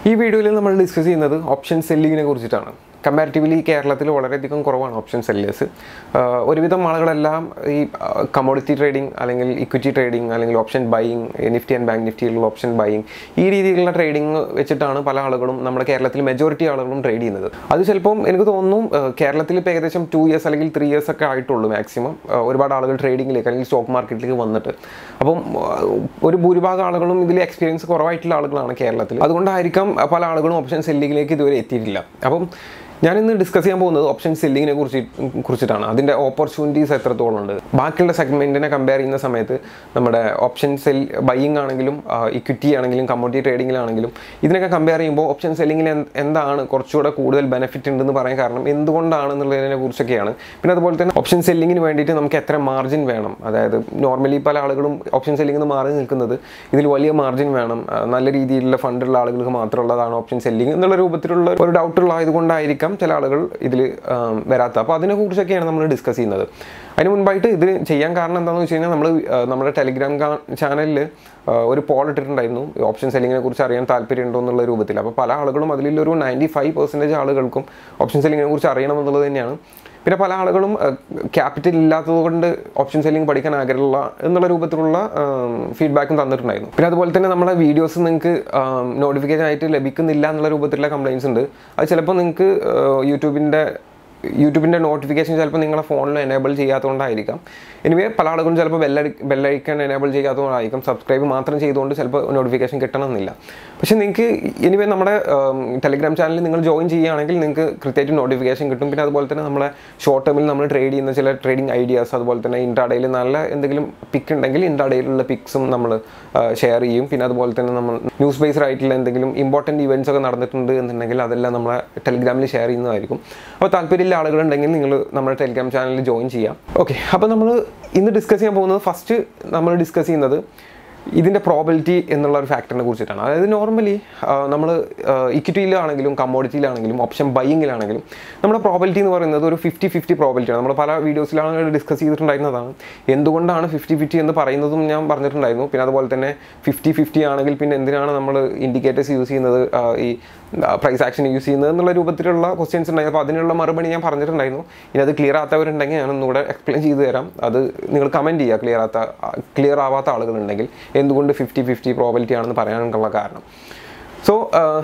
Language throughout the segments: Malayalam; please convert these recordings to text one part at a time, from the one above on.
ഈ വീഡിയോയിൽ നമ്മൾ ഡിസ്കസ് ചെയ്യുന്നത് ഓപ്ഷൻ സെല്ലിങ്ങിനെ കുറിച്ചിട്ടാണ് കമ്പാരിറ്റീവ്ലി കേരളത്തിൽ വളരെയധികം കുറവാണ് ഓപ്ഷൻ സെല്ലേഴ്സ് ഒരുവിധം ആളുകളെല്ലാം ഈ കമോഡിറ്റി ട്രേഡിംഗ് അല്ലെങ്കിൽ ഇക്വിറ്റി ട്രേഡിംഗ് അല്ലെങ്കിൽ option buying Nifty and bank നിഫ്റ്റിയിലുള്ള ഓപ്ഷൻ ബൈയിങ് ഈ രീതിയിലുള്ള ട്രേഡിംഗ് വെച്ചിട്ടാണ് പല ആളുകളും നമ്മുടെ കേരളത്തിൽ മെജോറിറ്റി ആളുകളും ട്രേഡ് ചെയ്യുന്നത് അത് ചിലപ്പം എനിക്ക് തോന്നുന്നു ഏഹ്, കേരളത്തിൽ ഇപ്പോൾ ഏകദേശം ടു ഇയേഴ്സ് അല്ലെങ്കിൽ ത്രീ ഇയേഴ്സ് ഒക്കെ ആയിട്ടുള്ളൂ മാക്സിമം ഒരുപാട് ആളുകൾ ട്രേഡിങ്ങിലേക്ക് അല്ലെങ്കിൽ സ്റ്റോക്ക് മാർക്കറ്റിലേക്ക് വന്നിട്ട് അപ്പം ഏഹ്, ഒരു ഭൂരിഭാഗം ആളുകളും ഇതിൽ എക്സ്പീരിയൻസ് കുറവായിട്ടുള്ള ആളുകളാണ് കേരളത്തിൽ അതുകൊണ്ടായിരിക്കാം പല ആളുകളും ഓപ്ഷൻ സെല്ലിങ്ങിലേക്ക് ഇതുവരെ എത്തിയിട്ടില്ല അപ്പം ഞാൻ ഇന്ന് ഡിസ്കസ് ചെയ്യാൻ പോകുന്നത് ഓപ്ഷൻ സെല്ലിങ്ങിനെ കുറിച്ച് കുറിച്ചിട്ടാണ് അതിൻ്റെ ഓപ്പർച്യൂണിറ്റീസ് എത്രത്തോളം ഉണ്ട് ബാക്കിയുള്ള സെഗ്മെൻറ്റിനെ കമ്പയർ ചെയ്യുന്ന സമയത്ത് നമ്മുടെ ഓപ്ഷൻ സെൽ ബൈയിങ് ആണെങ്കിലും ഇക്വിറ്റി ആണെങ്കിലും കമ്മോഡിറ്റി ട്രേഡിങ്ങിലാണെങ്കിലും ഇതിനൊക്കെ കമ്പയർ ചെയ്യുമ്പോൾ ഓപ്ഷൻ സെല്ലിങ്ങിൽ എന്താണ് കുറച്ചുകൂടെ കൂടുതൽ ബെനിഫിറ്റ് ഉണ്ടെന്ന് പറയാൻ കാരണം എന്തുകൊണ്ടാണെന്നുള്ളതിനെ കുറിച്ചൊക്കെയാണ് പിന്നെ അതുപോലെ തന്നെ ഓപ്ഷൻ സെല്ലിങ്ങിന് വേണ്ടിയിട്ട് നമുക്ക് എത്ര മാർജിൻ വേണം അതായത് നോർമലി പല ആളുകളും ഓപ്ഷൻ സെല്ലിങ്ങിൽ നിന്ന് മാറി നിൽക്കുന്നത് ഇതിൽ വലിയ മാർജിൻ വേണം ആ, നല്ല രീതിയിലുള്ള ഫണ്ടുള്ള ആളുകൾക്ക് മാത്രമുള്ളതാണ് ഓപ്ഷൻ സെല്ലിംഗ് എന്നുള്ള രൂപത്തിലുള്ള ഒരു ഡൗട്ടുള്ള ആയതുകൊണ്ടായിരിക്കാം ചില ആളുകൾ ഇതിൽ വരാത്ത അപ്പോൾ അതിനെക്കുറിച്ചൊക്കെയാണ് നമ്മൾ ഡിസ്കസ് ചെയ്യുന്നത് അതിന് മുൻപായിട്ട് ഇത് ചെയ്യാൻ കാരണം എന്താണെന്ന് വെച്ച് കഴിഞ്ഞാൽ നമ്മൾ നമ്മുടെ ടെലിഗ്രാം ചാനലിൽ ഒരു പോൾ ഇട്ടിട്ടുണ്ടായിരുന്നു ഓപ്ഷൻ സെല്ലിങ്ങിനെ കുറിച്ച് അറിയാൻ താല്പര്യമുണ്ടോ എന്നുള്ള രൂപത്തിൽ അപ്പോൾ പല ആളുകളും അതിലൊരു നയൻറ്റി ഫൈവ് പെർസെൻറ്റേജ് ആളുകൾക്കും ഓപ്ഷൻ സെല്ലിങ്ങിനെ കുറിച്ച് അറിയണം എന്നുള്ളത് തന്നെയാണ് പിന്നെ പല ആളുകളും ക്യാപിറ്റൽ ഇല്ലാത്തത് കൊണ്ട് ഓപ്ഷൻ സെല്ലിംഗ് പഠിക്കാൻ ആഗ്രഹമുള്ള എന്നുള്ള രൂപത്തിലുള്ള ഫീഡ്ബാക്കും തന്നിട്ടുണ്ടായിരുന്നു പിന്നെ അതുപോലെ തന്നെ നമ്മുടെ വീഡിയോസ് നിങ്ങൾക്ക് നോട്ടിഫിക്കേഷൻ ആയിട്ട് ലഭിക്കുന്നില്ല എന്നുള്ള രൂപത്തിലുള്ള കംപ്ലയിൻസ് ഉണ്ട് അത് ചിലപ്പോൾ നിങ്ങൾക്ക് യൂട്യൂബിൻ്റെ യൂട്യൂബിൻ്റെ നോട്ടിഫിക്കേഷൻ ചിലപ്പോൾ നിങ്ങളുടെ ഫോണിൽ എനേബിൾ ചെയ്യാത്തതുകൊണ്ടായിരിക്കാം എനിവേ പല ആളുകളും ചിലപ്പോൾ ബെല്ലടി ബെല്ലൈക്കൺ എനേബിൾ ചെയ്യാത്തതുകൊണ്ടായിരിക്കും സബ്സ്ക്രൈബ് മാത്രം ചെയ്തുകൊണ്ട് ചിലപ്പോൾ നോട്ടിഫിക്കേഷൻ കിട്ടണമെന്നില്ല പക്ഷേ നിങ്ങൾക്ക് എനിവേ നമ്മുടെ ടെലിഗ്രാം ചാനലിൽ നിങ്ങൾ ജോയിൻ ചെയ്യുകയാണെങ്കിൽ നിങ്ങൾക്ക് കൃത്യമായിട്ട് നോട്ടിഫിക്കേഷൻ കിട്ടും പിന്നെ അതുപോലെ തന്നെ നമ്മളെ ഷോർട്ട് ടേമിൽ നമ്മൾ ട്രേഡ് ചെയ്യുന്ന ചില ട്രേഡിംഗ് ഐഡിയാസ് അതുപോലെ തന്നെ ഇൻട്രാഡേയിൽ നല്ല എന്തെങ്കിലും പിക്ക് ഉണ്ടെങ്കിൽ ഇൻട്രാഡേയിലുള്ള പിക്സും നമ്മൾ ഷെയർ ചെയ്യും പിന്നെ അതുപോലെ തന്നെ നമ്മൾ ന്യൂസ് ബേസ്ഡ് ആയിട്ടുള്ള എന്തെങ്കിലും ഇമ്പോർട്ടൻറ്റ് ഇവൻറ്റ്സ് ഒക്കെ നടന്നിട്ടുണ്ട് എന്നുണ്ടെങ്കിൽ അതെല്ലാം നമ്മളെ ടെലിഗ്രാമിൽ ഷെയർ ചെയ്യുന്നതായിരിക്കും അപ്പോൾ താല്പര്യമുള്ള ആളുകളുണ്ടെങ്കിൽ നിങ്ങൾ നമ്മുടെ ടെലിഗ്രാം ചാനലിൽ ജോയിൻ ചെയ്യാം ഓക്കെ അപ്പോൾ നമ്മൾ ഇന്ന് ഡിസ്കസ് ചെയ്യാൻ പോകുന്നത് ഫസ്റ്റ് നമ്മൾ ഡിസ്കസ് ചെയ്യുന്നത് ഇതിൻ്റെ പ്രോബിലിറ്റി എന്നുള്ള ഒരു ഫാക്ടറിനെ കുറിച്ചിട്ടാണ് അതായത് നോർമലി നമ്മൾ ഇക്വിറ്റിയിലാണെങ്കിലും കമ്മോഡിറ്റിയിലാണെങ്കിലും ഓപ്ഷൻ ബൈയിങ്ങിലാണെങ്കിലും നമ്മുടെ പ്രോബിലിറ്റി എന്ന് പറയുന്നത് ഒരു ഫിഫ്റ്റി ഫിഫ്റ്റി പ്രോബിലിറ്റിയാണ് നമ്മൾ പല വീഡിയോസിലാണ് ഡിസ്കസ് ചെയ്തിട്ടുണ്ടായിരുന്നതാണ് എന്തുകൊണ്ടാണ് ഫിഫ്റ്റി ഫിഫ്റ്റി എന്ന് പറയുന്നതും ഞാൻ പറഞ്ഞിട്ടുണ്ടായിരുന്നു പിന്നെ അതുപോലെ തന്നെ ഫിഫ്റ്റി ഫിഫ്റ്റി ആണെങ്കിൽ പിന്നെ എന്തിനാണ് നമ്മൾ ഇൻഡിക്കേറ്റേഴ്സ് യൂസ് ചെയ്യുന്നത് ആ, ഈ പ്രൈസ് ആക്ഷൻ യൂസ് ചെയ്യുന്നത് എന്നുള്ള രൂപത്തിലുള്ള ക്വസ്റ്റ്യൻസ് ഉണ്ടായിരുന്നു അപ്പോൾ അതിനുള്ള മറുപടി ഞാൻ പറഞ്ഞിട്ടുണ്ടായിരുന്നു ഇനി അത് ക്ലിയർ ആത്തവരുണ്ടെങ്കിൽ ഞാൻ ഒന്നുകൂടെ എക്സ്പ്ലെയിൻ ചെയ്തു തരാം അത് നിങ്ങൾ കമൻറ്റ് ചെയ്യുക ക്ലിയർ ആത്ത ക്ലിയർ ആവാത്ത ആളുകളുണ്ടെങ്കിൽ എന്തുകൊണ്ട് ഫിഫ്റ്റി ഫിഫ്റ്റി പ്രോബിലിറ്റി ആണെന്ന് പറയാനുള്ള കാരണം സോ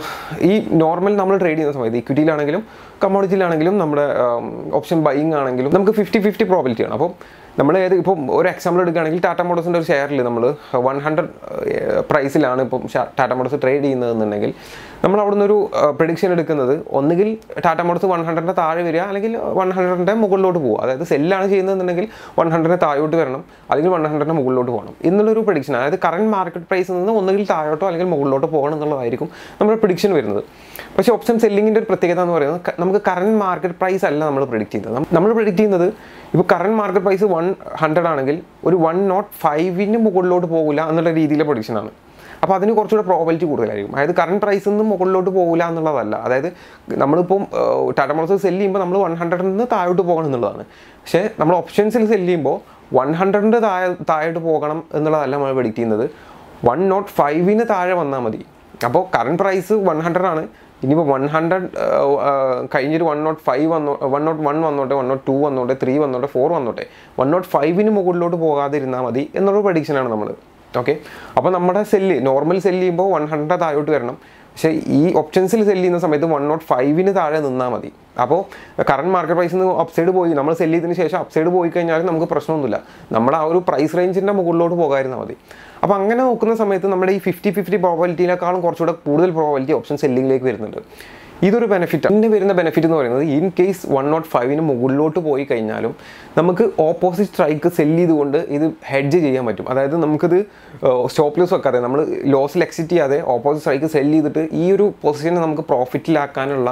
ഈ നോർമൽ നമ്മൾ ട്രേഡ് ചെയ്യുന്ന സമയത്ത് ഇക്വിറ്റിയിലാണെങ്കിലും കമ്മോഡിറ്റിയിലാണെങ്കിലും നമ്മുടെ ഓപ്ഷൻ ബൈയിങ് ആണെങ്കിലും നമുക്ക് ഫിഫ്റ്റി ഫിഫ്റ്റി പ്രോബിലിറ്റി ആണ് അപ്പോൾ നമ്മൾ ഏത് ഇപ്പം ഒരു എക്സാമ്പിൾ എടുക്കുകയാണെങ്കിൽ ടാറ്റ മോട്ടോഴ്സിൻ്റെ ഒരു ഷെയറിൽ നമ്മൾ വൺ ഹൺഡ്രഡ് പ്രൈസിലാണ് ഇപ്പം ടാറ്റ മോട്ടോഴ്സ് ട്രേഡ് ചെയ്യുന്നതെന്നുണ്ടെങ്കിൽ നമ്മൾ അവിടെ നിന്നൊരു പ്രഡിക്ഷൻ എടുക്കുന്നത് ഒന്നുകിൽ ടാറ്റ മോട്ടോഴ്സ് വൺ ഹൺഡ്രഡിൻ്റെ താഴെ വരിക അല്ലെങ്കിൽ വൺ ഹൺഡ്രഡിൻ്റെ മുകളിലോട്ട് പോകുക അതായത് സെല്ലാണ് ചെയ്യുന്നതെന്നുണ്ടെങ്കിൽ വൺ ഹൺഡ്രഡിന് താഴോട്ട് വരണം അല്ലെങ്കിൽ വൺ ഹൺഡ്രഡിന് മുകളിലോട്ട് പോകണം എന്നുള്ളൊരു പ്രഡിക്ഷൻ അതായത് കറണ്ട് മാർക്കറ്റ് പ്രൈസിൽ നിന്ന് ഒന്നുകിൽ താഴോട്ടോ അല്ലെങ്കിൽ മുകളിലോട്ടോ പോകണം എന്നുള്ളതായിരിക്കും നമ്മുടെ പ്രഡിക്ഷൻ വരുന്നത് പക്ഷേ ഓപ്ഷൻ സെല്ലിങ്ങിൻ്റെ ഒരു പ്രത്യേകത എന്ന് പറയുന്നത് ക- നമുക്ക് കറണ്ട് മാർക്കറ്റ് പ്രൈസ് അല്ല നമ്മൾ പ്രിഡിക്റ്റ് ചെയ്യുന്നത് നമ്മൾ പ്രിഡിക്റ്റ് ചെയ്യുന്നത് ഇപ്പോൾ current market price one hundred ആണെങ്കിൽ ഒരു വൺ നോട്ട് ഫൈവിന് മുകളിലോട്ട് പോകില്ല എന്നുള്ള രീതിയിലെ പ്രൊഡിക്ഷനാണ് അപ്പോൾ അതിന് കുറച്ചുകൂടെ പ്രോബിലിറ്റി കൂടുതലായിരിക്കും അതായത് കറണ്ട് പ്രൈസിൽ നിന്ന് മുകളിലോട്ട് പോകില്ല എന്നുള്ളതല്ല അതായത് നമ്മളിപ്പം ടാറ്റ മോട്ടോഴ്സ് സെല്ല് ചെയ്യുമ്പോൾ നമ്മൾ വൺ ഹൺഡ്രഡിൽ നിന്ന് താഴോട്ട് പോകണം എന്നുള്ളതാണ് പക്ഷേ നമ്മൾ ഓപ്ഷൻസിൽ സെല്ല് ചെയ്യുമ്പോൾ വൺ ഹൺഡ്രഡിൻ്റെ താഴെ താഴോട്ട് പോകണം എന്നുള്ളതല്ല നമ്മൾ പ്രിഡിക്റ്റ് ചെയ്യുന്നത് വൺ നോട്ട് ഫൈവിന് താഴെ വന്നാൽ മതി അപ്പോൾ കറണ്ട് പ്രൈസ് വൺ ഹൺഡ്രഡ് ആണ് ഇനിയിപ്പോൾ വൺ ഹൺഡ്രഡ് കഴിഞ്ഞൊരു വൺ നോട്ട് ഫൈവ് വന്നോ വൺ നോട്ട് വൺ വന്നോട്ടെ വൺ നോട്ട് ടു വന്നോട്ടെ ത്രീ വന്നോട്ടെ ഫോർ വന്നോട്ടെ വൺ നോട്ട് ഫൈവിന് മുകളിലോട്ട് പോകാതിരുന്നാൽ മതി എന്നുള്ള പ്രഡിക്ഷനാണ് നമ്മൾ ഓക്കെ അപ്പോൾ നമ്മുടെ സെല്ല് നോർമൽ സെല്ല് ചെയ്യുമ്പോൾ വൺ ഹൺഡ്രഡ് താഴോട്ട് വരണം പക്ഷേ ഈ ഓപ്ഷൻസിൽ സെല്ല് ചെയ്യുന്ന സമയത്ത് വൺ നോട്ട് ഫൈവിന് താഴെ നിന്നാൽ മതി അപ്പോൾ കറണ്ട് മാർക്കറ്റ് പ്രൈസിൽ നിന്ന് അപ്സൈഡ് പോയി നമ്മൾ സെല്ല് ചെയ്തതിന് ശേഷം അപ്സൈഡ് പോയി കഴിഞ്ഞാൽ നമുക്ക് പ്രശ്നമൊന്നുമില്ല നമ്മുടെ ആ ഒരു പ്രൈസ് റേഞ്ചിൻ്റെ മുകളിലോട്ട് പോകാതിരുന്നാൽ മതി അപ്പോൾ അങ്ങനെ നോക്കുന്ന സമയത്ത് നമ്മുടെ ഈ ഫിഫ്റ്റി ഫിഫ്റ്റി പ്രോബിലിറ്റിയിലേക്കാളും കുറച്ചുകൂടെ കൂടുതൽ പ്രോബിലിറ്റി ഓപ്ഷൻ സെല്ലിങ്ങിലേക്ക് വരുന്നുണ്ട് ഇതൊരു ബെനിഫിറ്റ് പിന്നെ വരുന്ന ബെനിഫിറ്റ് എന്ന് പറയുന്നത് ഇൻ കേസ് വൺ നോട്ട് ഫൈവിന് മുകളിലോട്ട് പോയി കഴിഞ്ഞാലും നമുക്ക് ഓപ്പോസിറ്റ് സ്ട്രൈക്ക് സെല്ല് ചെയ്തുകൊണ്ട് ഇത് ഹെഡ്ജ് ചെയ്യാൻ പറ്റും അതായത് നമുക്കിത് സ്റ്റോപ്പ് ലോസ് വെക്കാതെ നമ്മൾ ലോസിൽ എക്സിറ്റ് ചെയ്യാതെ ഓപ്പോസിറ്റ് സ്ട്രൈക്ക് സെല്ല് ചെയ്തിട്ട് ഈ ഒരു പൊസിഷനെ നമുക്ക് പ്രോഫിറ്റിലാക്കാനുള്ള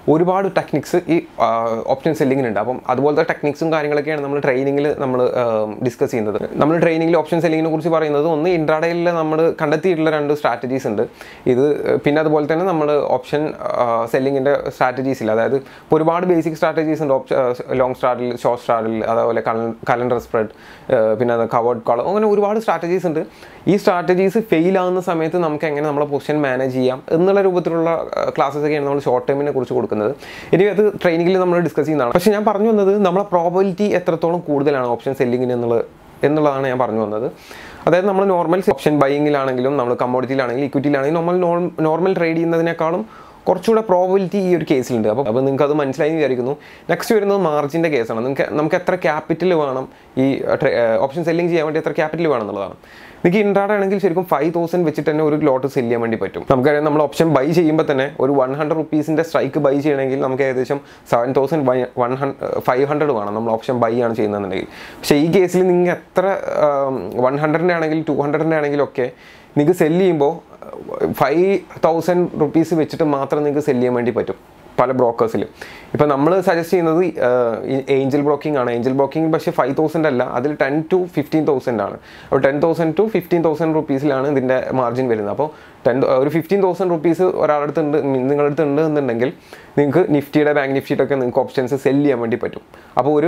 ഒരുപാട് ടെക്നിക്സ് ഈ ഓപ്ഷൻ സെല്ലിങ്ങിനുണ്ട് അപ്പം അതുപോലത്തെ ടെക്നിക്സും കാര്യങ്ങളൊക്കെയാണ് നമ്മൾ ട്രെയിനിങ്ങിൽ നമ്മൾ ഡിസ്കസ് ചെയ്യുന്നത് നമ്മൾ ട്രെയിനിങ്ങിൽ ഓപ്ഷൻ സെല്ലിങ്ങിനെ കുറിച്ച് പറയുന്നത് ഒന്ന് ഇൻട്രാഡയിൽ നമ്മൾ കണ്ടെത്തിയിട്ടുള്ള രണ്ട് സ്ട്രാറ്റജീസ് ഉണ്ട് ഇത് പിന്നെ അതുപോലെ തന്നെ നമ്മൾ ഓപ്ഷൻ സെല്ലിങ്ങിൻ്റെ സ്ട്രാറ്റജീസ് ഇല്ല അതായത് ഇപ്പോൾ ഒരുപാട് ബേസിക് സ്ട്രാറ്റജീസ് ഉണ്ട് ഓപ്ഷൻ ലോങ് സ്റ്റാറിൽ ഷോർട്ട് സ്റ്റാറിൽ അതേപോലെ കലണ്ടർ സ്പ്രെഡ് പിന്നെ അത് കവേർഡ് കോളം അങ്ങനെ ഒരുപാട് സ്ട്രാറ്റജീസ് ഉണ്ട് ഈ സ്ട്രാറ്റജീസ് ഫെയിൽ ആകുന്ന സമയത്ത് നമുക്ക് എങ്ങനെ നമ്മളെ പൊസിഷൻ മാനേജ് ചെയ്യാം എന്നുള്ള രൂപത്തിലുള്ള ക്ലാസ്സസ് ഒക്കെയാണ് നമ്മൾ ഷോർട്ട് ടൈമിനെ കുറിച്ച് കൊടുക്കുന്നത് ഇനി അത് ട്രെയിനിങ്ങിൽ നമ്മൾ ഡിസ്കസ് ചെയ്യുന്നതാണ് പക്ഷേ ഞാൻ പറഞ്ഞു വന്നത് നമ്മളെ പ്രോബിലിറ്റി എത്രത്തോളം കൂടുതലാണ് ഓപ്ഷൻ സെല്ലിങ്ങിന് എന്നുള്ളത് എന്നുള്ളതാണ് ഞാൻ പറഞ്ഞു വന്നത് അതായത് നമ്മൾ നോർമൽ ഓപ്ഷൻ ബൈയിങ്ങിലാണെങ്കിലും നമ്മൾ കമ്മോഡിറ്റിയിലാണെങ്കിലും ഇക്വിറ്റിയിലാണെങ്കിലും നമ്മൾ നോർമൽ ട്രേഡ് ചെയ്യുന്നതിനേക്കാളും കുറച്ചുകൂടെ പ്രോബിലിറ്റി ഈ ഒരു കേസിലുണ്ട് അപ്പോൾ അപ്പോൾ നിങ്ങൾക്ക് അത് മനസ്സിലായി എന്ന് വിചാരിക്കുന്നു നെക്സ്റ്റ് വരുന്നത് മാർജിൻ്റെ കേസാണ് നിങ്ങൾക്ക് നമുക്ക് എത്ര ക്യാപിറ്റൽ വേണം ഈ ഓപ്ഷൻ സെല്ലിംഗ് ചെയ്യാൻ വേണ്ടി എത്ര ക്യാപിറ്റൽ വേണം എന്നുള്ളതാണ് നിങ്ങൾക്ക് ഇൻട്രാഡ് ആണെങ്കിൽ ശരിക്കും ഫൈവ് തൗസൻഡ് വെച്ചിട്ട് തന്നെ ഒരു ലോട്ട് സെല് ചെയ്യാൻ വേണ്ടി പറ്റും നമുക്കറിയാം നമ്മൾ ഓപ്ഷൻ ബൈ ചെയ്യുമ്പോൾ തന്നെ ഒരു വൺ ഹൺഡ്രഡ് റുപ്പീസിൻ്റെ സ്ട്രൈക്ക് ബൈ ചെയ്യണമെങ്കിൽ നമുക്ക് ഏകദേശം seven thousand one five hundred വേണം നമ്മൾ ഓപ്ഷൻ ബൈ ആണ് ചെയ്യുന്നതെന്നുണ്ടെങ്കിൽ പക്ഷേ ഈ കേസിൽ നിങ്ങൾ എത്ര വൺ ഹൺഡ്രഡിൻ്റെ ആണെങ്കിൽ ടു ഹൺഡ്രഡിൻ്റെ ആണെങ്കിലും ഒക്കെ നിങ്ങൾക്ക് സെല് ചെയ്യുമ്പോൾ ഫൈവ് തൗസൻഡ് റുപ്പീസ് വെച്ചിട്ട് മാത്രം നിങ്ങൾക്ക് സെല് ചെയ്യാൻ വേണ്ടി പറ്റും പല ബ്രോക്കേഴ്സിൽ ഇപ്പോൾ നമ്മൾ സജസ്റ്റ് ചെയ്യുന്നത് ഏഞ്ചൽ ബ്രോക്കിംഗ് ആണ് ഏഞ്ചൽ ബ്രോക്കിംഗ് പക്ഷേ ഫൈവ് തൗസൻഡ് അല്ല അതിൽ ടെൻ ടു ഫിഫ്റ്റീൻ തൗസൻഡ് ആണ് അപ്പോൾ ten thousand to fifteen thousand റുപ്പീസിലാണ് ഇതിൻ്റെ മാർജിൻ വരുന്നത് അപ്പോൾ ടെൻ ഒരു ഫിഫ്റ്റീൻ തൗസൻഡ് റുപ്പീസ് ഒരാളടുത്ത് ഉണ്ട് നിങ്ങളുടെ അടുത്ത് ഉണ്ട് എന്നുണ്ടെങ്കിൽ നിങ്ങൾക്ക് നിഫ്റ്റിയുടെ ബാങ്ക് നിഫ്റ്റിയുടെ ഒക്കെ നിങ്ങൾക്ക് ഓപ്ഷൻസ് സെല് ചെയ്യാൻ വേണ്ടി പറ്റും അപ്പോൾ ഒരു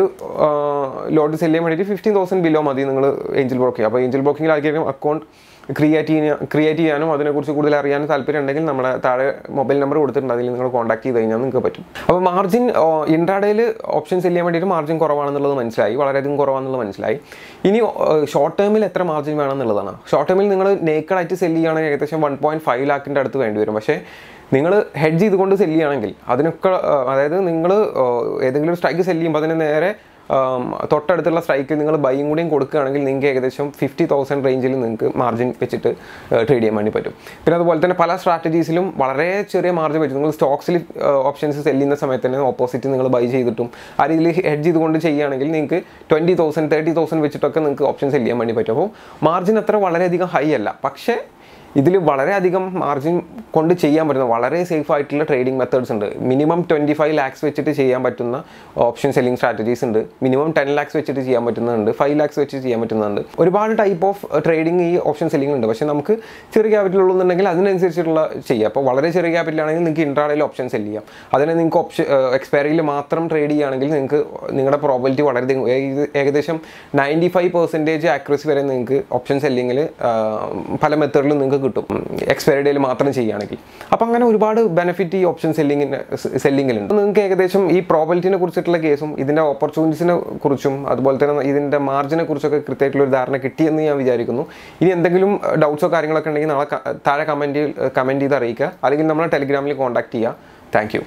ലോട്ട് സെല് ചെയ്യാൻ വേണ്ടിയിട്ട് ഫിഫ്റ്റീൻ തൗസൻഡ് ബിലോ മതി നിങ്ങൾ ഏഞ്ചൽ ബ്രോക്കിംഗ് അപ്പോൾ ഏഞ്ചൽ ബ്രോക്കിംഗിൽ ആയിരിക്കും അക്കൗണ്ട് ക്രിയേറ്റ് ചെയ്യാൻ ക്രിയേറ്റ് ചെയ്യാനും അതിനെക്കുറിച്ച് കൂടുതൽ അറിയാനും താല്പര്യം ഉണ്ടെങ്കിൽ നമ്മുടെ താഴെ മൊബൈൽ നമ്പർ കൊടുത്തിട്ടുണ്ട് അതിൽ നിങ്ങൾ കോൺടാക്ട് ചെയ്ത് കഴിഞ്ഞാൽ നിങ്ങൾക്ക് പറ്റും അപ്പോൾ മാർജിൻ ഇൻട്രാഡേയിൽ ഓപ്ഷൻ സെല് ചെയ്യാൻ വേണ്ടിയിട്ട് മാർജിൻ കുറവാണെന്നുള്ളത് മനസ്സിലായി വളരെയധികം കുറവാണെന്നുള്ളത് മനസ്സിലായി ഇനി ഷോർട്ട് ടേമിൽ എത്ര മാർജിൻ വേണമെന്നുള്ളതാണ് ഷോർട്ട് ടേമിൽ നിങ്ങൾ നേക്കഡായിട്ട് സെല് ചെയ്യുകയാണെങ്കിൽ ഏകദേശം വൺ പോയിൻറ്റ് ഫൈവ് ലാക്കിൻ്റെ അടുത്ത് വേണ്ടി വരും പക്ഷേ നിങ്ങൾ ഹെഡ്ജ് ചെയ്തുകൊണ്ട് സെല് ചെയ്യുകയാണെങ്കിൽ അതിനൊക്കെ അതായത് നിങ്ങൾ ഏതെങ്കിലും ഒരു സ്ട്രൈക്ക് സെല് ചെയ്യുമ്പോൾ അതിന് നേരെ തൊട്ടടുത്തുള്ള സ്ട്രൈക്ക് നിങ്ങൾ ബൈയും കൂടിയും കൊടുക്കുകയാണെങ്കിൽ നിങ്ങൾക്ക് ഏകദേശം ഫിഫ്റ്റി തൗസൻഡ് റേഞ്ചിൽ നിങ്ങൾക്ക് മാർജിൻ വെച്ചിട്ട് ട്രേഡ് ചെയ്യാൻ വേണ്ടി പറ്റും പിന്നെ അതുപോലെ തന്നെ പല സ്ട്രാറ്റജീസിലും വളരെ ചെറിയ മാർജിൻ പറ്റും നിങ്ങൾ സ്റ്റോക്സിൽ ഓപ്ഷൻസ് സെല് ചെയ്യുന്ന സമയത്ത് തന്നെ ഓപ്പോസിറ്റ് നിങ്ങൾ ബൈ ചെയ്തിട്ടും ആ രീതിയിൽ ഹെഡ്ജ് ചെയ്തുകൊണ്ട് ചെയ്യുകയാണെങ്കിൽ നിങ്ങൾക്ക് ട്വൻറ്റി തൗസൻഡ് തേർട്ടി തൗസൻഡ് വെച്ചിട്ടൊക്കെ നിങ്ങൾക്ക് ഓപ്ഷൻ സെല് ചെയ്യാൻ വേണ്ടി പറ്റും അപ്പോൾ മാർജിൻ അത്ര വളരെയധികം ഹൈ അല്ല പക്ഷേ ഇതിൽ വളരെയധികം മാർജിൻ കൊണ്ട് ചെയ്യാൻ പറ്റുന്ന വളരെ സേഫ് ആയിട്ടുള്ള ട്രേഡിംഗ് മെത്തേഡ്സ് ഉണ്ട് മിനിമം ട്വൻറ്റി ഫൈവ് ലാക്സ് വെച്ചിട്ട് ചെയ്യാൻ പറ്റുന്ന ഓപ്ഷൻ സെല്ലിംഗ് സ്ട്രാറ്റജീസ് ഉണ്ട് മിനിമം ടെൻ ലാക്സ് വെച്ചിട്ട് ചെയ്യാൻ പറ്റുന്നുണ്ട് ഫൈവ് ലാക്സ് വെച്ച് ചെയ്യാൻ പറ്റുന്നുണ്ട് ഒരുപാട് ടൈപ്പ് ഓഫ് ട്രേഡിംഗ് ഈ ഓപ്ഷൻ സെല്ലിംഗ് ഉണ്ട് പക്ഷേ നമുക്ക് ചെറിയ ക്യാപിറ്റൽ ഉള്ളതെന്നുണ്ടെങ്കിൽ അതിനനുസരിച്ചുള്ള ചെയ്യാം അപ്പോൾ വളരെ ചെറിയ ക്യാപിറ്റൽ ആണെങ്കിൽ നിങ്ങൾക്ക് ഇൻട്രാഡയിൽ ഓപ്ഷൻ സെല് ചെയ്യാം അതിനെ നിങ്ങൾക്ക് ഓപ്ഷൻ എക്സ്പയറിയിൽ മാത്രം ട്രേഡ് ചെയ്യുകയാണെങ്കിൽ നിങ്ങൾക്ക് നിങ്ങളുടെ പ്രോബിലിറ്റി വളരെയധികം ഏകദേശം നയൻറ്റി ഫൈവ് പെർസെൻറ്റേജ് ആക്യുറസി വരെ നിങ്ങൾക്ക് ഓപ്ഷൻ സെല്ലിങ്ങിൽ പല മെത്തേഡിലും നിങ്ങൾക്ക് കിട്ടും എക്സ്പയറി ഡേയിൽ മാത്രം ചെയ്യുകയാണെങ്കിൽ അപ്പോൾ അങ്ങനെ ഒരുപാട് ബെനിഫിറ്റ് ഈ ഓപ്ഷൻ സെല്ലിങ്ങിന് സെല്ലിങ്ങിലുണ്ട് നിങ്ങൾക്ക് ഏകദേശം ഈ പ്രോബിലിറ്റിനെ കുറിച്ചിട്ടുള്ള കേസും ഇതിൻ്റെ ഓപ്പർച്യൂണിറ്റീസിനെ കുറിച്ചും അതുപോലെ തന്നെ ഇതിൻ്റെ മാർജിനെ കുറിച്ചൊക്കെ കൃത്യമായിട്ടുള്ള ഒരു ധാരണ കിട്ടിയെന്ന് ഞാൻ വിചാരിക്കുന്നു ഇനി എന്തെങ്കിലും ഡൗട്ട്സോ കാര്യങ്ങളൊക്കെ ഉണ്ടെങ്കിൽ നാളെ താഴെ കമൻറ്റ് കമൻറ്റ് ചെയ്ത് അറിയിക്കുക അല്ലെങ്കിൽ നമ്മളെ ടെലിഗ്രാമിൽ കോൺടാക്ട് ചെയ്യുക താങ്ക്